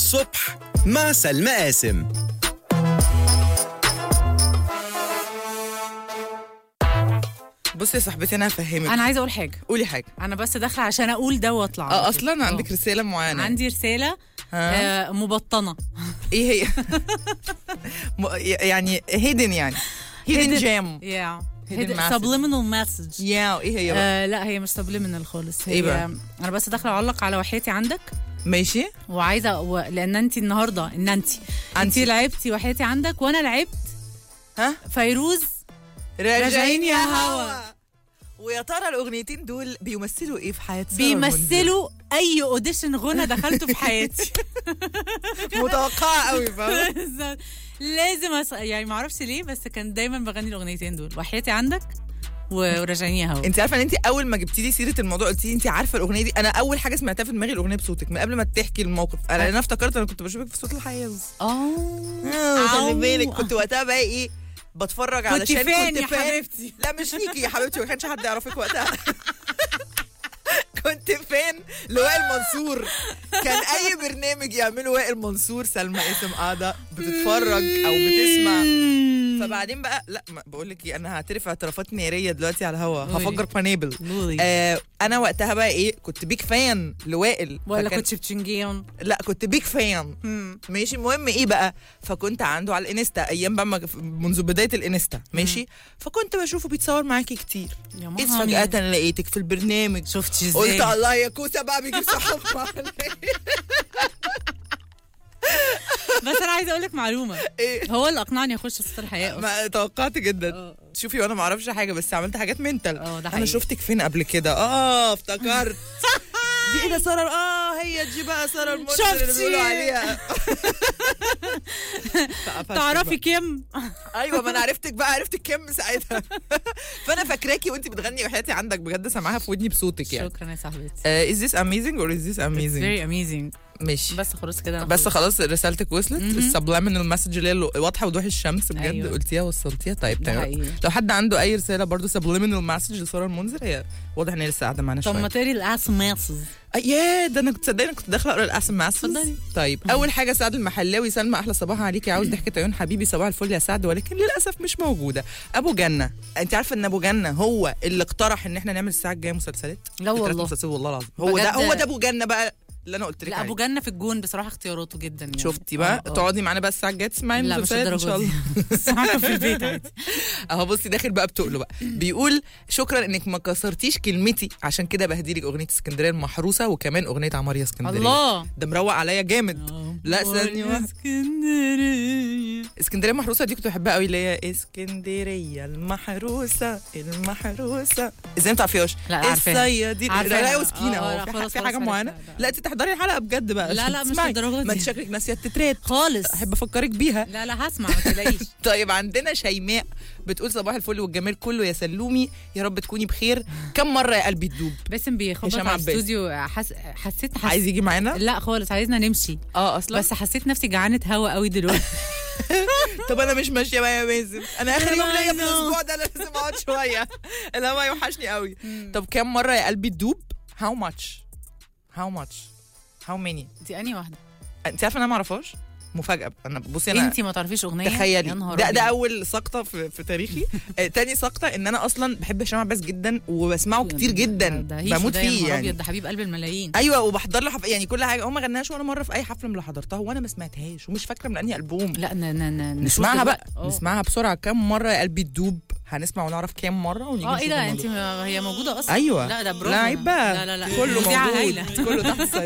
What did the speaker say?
الصبح مع سلمى قاسم بصي يا صاحبتي انا هفهمك انا عايزه اقول حاجه قولي حاجه انا بس داخله عشان اقول ده واطلع اه اصلا عندك آه. رساله معينه عندي رساله ها؟ آه مبطنه ايه هي م- يعني هيدن يعني هيدن جام يا Hidden message. سبليمينال مسج يا ايه هي بقى آه لا هي مش سبليمينال خالص هي إيه بقى؟ انا بس داخله اعلق على وحياتي عندك ماشي وعايزه و... لان انت النهارده ان انت انت أنتي. لعبتي وحياتي عندك وانا لعبت ها فيروز راجعين يا هوا. ويا ترى الاغنيتين دول بيمثلوا ايه في حياه سارة بيمثلوا اي اوديشن غنى دخلته في حياتي المنذر؟ متوقعه قوي فاهمه بالظبط. لازم أص... يعني ما اعرفش ليه بس كان دايما بغني الاغنيتين دول وحياتي عندك و- وراجعين يا هوا انت عارفه ان انت اول ما جبتي لي سيره الموضوع قلتي لي انت عارفه الاغنيه دي انا اول حاجه سمعتها في دماغي الاغنيه بصوتك من قبل ما تحكي الموقف انا انا افتكرت انا كنت بشوفك في صوت الحياز اه آه، خلي أو. بالك كنت وقتها بقى ايه بتفرج كنت علشان فين كنت يا فين حبيبتي؟ لا مش فيكي يا حبيبتي ما كانش حد يعرفك وقتها كنت فين لوائل منصور كان اي برنامج يعمله وائل منصور سلمى اسم قاعده بتتفرج او بتسمع فبعدين بقى لا ما بقول لك ايه انا هعترف اعترافات ناريه دلوقتي على الهوا قولي. هفجر قنابل لولي. آه انا وقتها بقى ايه كنت بيك فان لوائل ولا فكان- كنت بتشنجيون لا كنت بيك فان ماشي المهم ايه بقى فكنت عنده على الانستا ايام بقى ما- منذ بدايه الانستا ماشي فكنت بشوفه بيتصور معاكي كتير يا اذ مامي. فجاه لقيتك في البرنامج شفتي قلت ازاي الله يا كوسه بقى بيجيب صحاب بس انا عايزه اقول لك معلومه ايه هو اللي اقنعني اخش صوت الحياه أصلاً. ما توقعت جدا آه. شوفي وانا ما اعرفش حاجه بس عملت حاجات منتل اه ده انا حقيقي شفتك فين قبل كده اه افتكرت دي ايه ده ساره اه هي دي بقى ساره المنذر اللي شفتي؟ بيقولوا عليها فقفشتك تعرفي بقى. كيم ايوه ما انا عرفتك بقى عرفتك كم ساعتها فانا فاكراكي وانت بتغني وحياتي عندك بجد سامعاها في ودني بصوتك يعني شكرا يا صاحبتي uh, is this amazing or is this It's amazing very amazing ماشي بس خلاص كده أنا بس خلاص رسالتك وصلت السبليمينال مسج اللي هي واضحه وضوح الشمس بجد أيوة. قلتيها وصلتيها طيب ده تمام حقيقي. لو حد عنده اي رساله برضو سبليمينال مسج لساره المنذر هي واضح ان هي لسه قاعده معانا طب ما شويه تقري الاس ماسز آه، ياه ده انا كنت صدقني كنت داخله اقرا الاسم مسج اتفضلي. طيب اول حاجه سعد المحلاوي سلمى احلى صباح عليكي عاوز ضحكه عيون حبيبي صباح الفل يا سعد ولكن للاسف مش موجوده ابو جنه انت عارفه ان ابو جنه هو اللي اقترح ان احنا نعمل الساعه الجايه مسلسلات لا فكرة والله. مسلسل والله العظيم هو ده بجد. هو ده ابو جنه بقى اللي انا قلت لك لا ابو جنه في الجون بصراحه اختياراته جدا يعني شفتي بقى آه، آه. تقعدي معانا بقى الساعه الجايه تسمعي لا مش المسلسلات ان شاء الدرجه الله دي سمعتها في البيت عادي اهو بصي داخل بقى بتقله بقى بيقول شكرا انك ما كسرتيش كلمتي عشان كده بهديلك اغنيه اسكندريه المحروسه وكمان اغنيه عمار يا اسكندريه الله ده مروق عليا جامد لا ثانيه واحدة. اسكندريه اسكندريه المحروسه دي كنت بحبها قوي اللي هي اسكندريه المحروسه المحروسه ازاي ما تعرفيهاش لا، عارفاها. الصيادين عارفاها. رايقه وسكينه آه، آه، اهو لا، في, خلاص، في خلاص حاجه معينه عرفتها. لا انت تحضري الحلقه بجد بقى لا، عشان لا، مش تسمعي. للدرجة ما دي. انت شكلك ناسيه التترات خالص احب افكرك بيها لا لا هسمع ما تقلقيش طيب عندنا شيماء بتقول صباح الفل والجمال كله يا سلومي يا رب تكوني بخير كم مره يا قلبي تدوب باسم بيخبط هشام على عباس. الاستوديو حس... حسيت حس... عايز يجي معانا لا خالص عايزنا نمشي اه اصلا بس حسيت نفسي جعانه هوا قوي دلوقتي طب انا مش ماشيه بقى يا مازن انا اخر أنا يوم ليا في عايزة. الاسبوع ده انا لازم اقعد شويه الهوا يوحشني قوي طب كم مره يا قلبي تدوب هاو ماتش هاو ماتش هاو ماني دي انهي واحده انت عارفه انا ما اعرفش مفاجاه انا بصي انا انت ما تعرفيش اغنيه تخيلي يا نهار ده ده أبيض. اول سقطه في, في تاريخي آه، تاني سقطه ان انا اصلا بحب هشام عباس جدا وبسمعه كتير جدا ده هيشو بموت ده يا فيه نهار يعني أبيض، ده حبيب قلب الملايين ايوه وبحضر له حف... يعني كل حاجه هو ما غناش ولا مره في اي حفله من اللي حضرتها وانا ما سمعتهاش ومش فاكره من انهي البوم لا ن ن ن نسمعها بقى نشوف دلوقتي. نسمعها بسرعه كم مره يا قلبي تدوب هنسمع ونعرف كام مره ونيجي اه نشوف ايه ده الموضوع. انت هي موجوده اصلا ايوه لا ده برافو لا عيب بقى لا لا لا كله مذيعة موجود هايلة. كله تحت